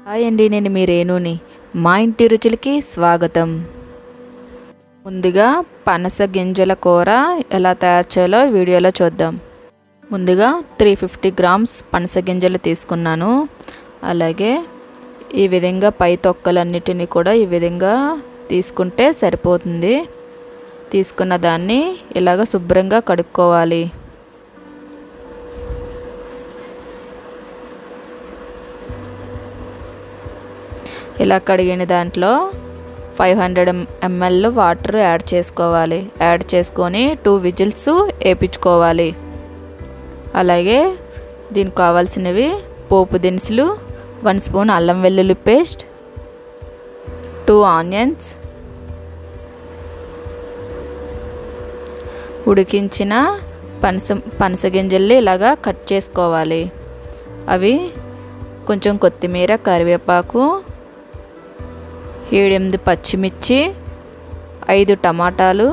hi అండి నేను మీ రేణుని మా ఇంటి రుచులకి స్వాగతం ముందుగా పనస గింజల కూర ఎలా తయారు చేయాలో వీడియోలో చూద్దాం ముందుగా త్రీ ఫిఫ్టీ గ్రామ్స్ పనస గింజలు తీసుకున్నాను అలాగే ఈ విధంగా పై తొక్కలన్నిటిని కూడా ఈ విధంగా తీసుకుంటే సరిపోతుంది తీసుకున్న దాన్ని ఇలాగ శుభ్రంగా కడుక్కోవాలి ఇలా కడిగిన దాంట్లో five hundred ML water add చేసుకోవాలి యాడ్ చేసుకొని టూ విజిల్స్ వేపించుకోవాలి అలాగే దీనికి కావాల్సినవి పోపు దినుసులు వన్ స్పూన్ అల్లం వెల్లుల్లి పేస్ట్ టూ ఆనియన్స్ ఉడికించిన పనస పనస గింజల్ని ఇలాగా కట్ చేసుకోవాలి అవి కొంచెం కొత్తిమీర కరివేపాకు ఏడెనిమిది పచ్చిమిర్చి ఐదు టమాటాలు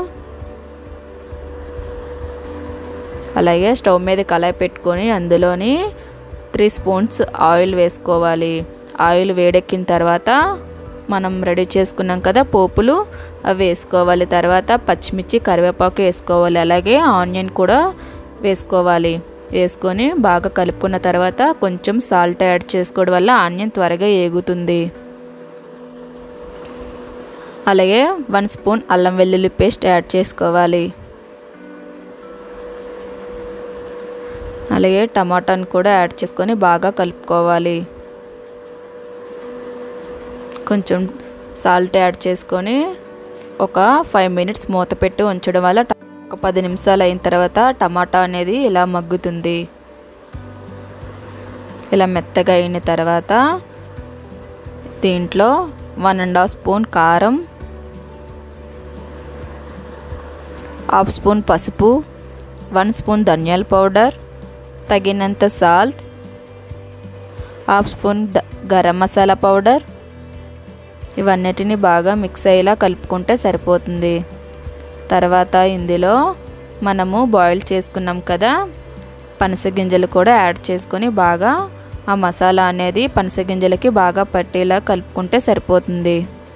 అలాగే స్టవ్ మీద కళాయి పెట్టుకొని అందులోని త్రీ స్పూన్స్ ఆయిల్ వేసుకోవాలి ఆయిల్ వేడెక్కిన తర్వాత మనం రెడీ చేసుకున్నాం కదా పోపులు అవి వేసుకోవాలి తర్వాత పచ్చిమిర్చి కరివేపాకు వేసుకోవాలి అలాగే ఆనియన్ కూడా వేసుకోవాలి వేసుకొని బాగా కలుపుకున్న తర్వాత కొంచెం సాల్ట్ యాడ్ చేసుకోవడం వల్ల ఆనియన్ త్వరగా ఏగుతుంది అలాగే వన్ స్పూన్ అల్లం వెల్లుల్లి పేస్ట్ యాడ్ చేసుకోవాలి అలాగే టమాటాని కూడా యాడ్ చేసుకొని బాగా కలుపుకోవాలి కొంచెం సాల్ట్ యాడ్ చేసుకొని ఒక ఫైవ్ మినిట్స్ మూత పెట్టి ఉంచడం వల్ల ఒక పది నిమిషాలు అయిన తర్వాత టమాటా అనేది ఇలా మగ్గుతుంది ఇలా మెత్తగా అయిన తర్వాత దీంట్లో వన్ అండ్ హాఫ్ స్పూన్ కారం హాఫ్ స్పూన్ పసుపు వన్ స్పూన్ ధనియాల పౌడర్ తగినంత salt half spoon garam masala powder ఇవన్నిటిని బాగా మిక్స్ అయ్యేలా కలుపుకుంటే సరిపోతుంది తర్వాత ఇందులో మనము బాయిల్ చేసుకున్నాం కదా పనస గింజలు కూడా యాడ్ చేసుకొని బాగా ఆ మసాలా అనేది పనస గింజలకి బాగా పట్టేలా కలుపుకుంటే సరిపోతుంది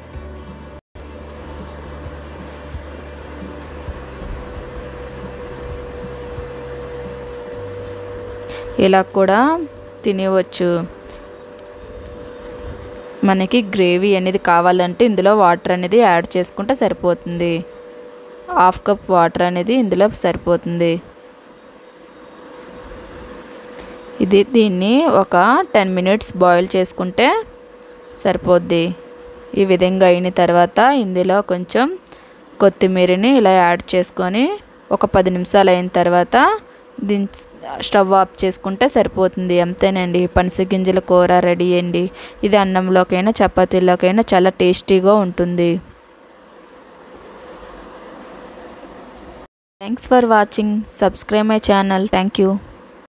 ఇలా కూడా తినవచ్చు మనకి గ్రేవీ అనేది కావాలంటే ఇందులో వాటర్ అనేది యాడ్ చేసుకుంటే సరిపోతుంది హాఫ్ కప్ వాటర్ అనేది ఇందులో సరిపోతుంది ఇది దీన్ని ఒక టెన్ మినిట్స్ బాయిల్ చేసుకుంటే సరిపోద్ది ఈ విధంగా అయిన తర్వాత ఇందులో కొంచెం కొత్తిమీరని ఇలా యాడ్ చేసుకొని ఒక పది నిమిషాలు అయిన తర్వాత దీని స్టవ్ ఆఫ్ చేసుకుంటే సరిపోతుంది అంతేనండి పనస గింజల కూర రెడీ అండి ఇది అన్నంలోకైనా చపాతీలోకైనా చాలా టేస్టీగా ఉంటుంది thanks for watching subscribe my channel thank you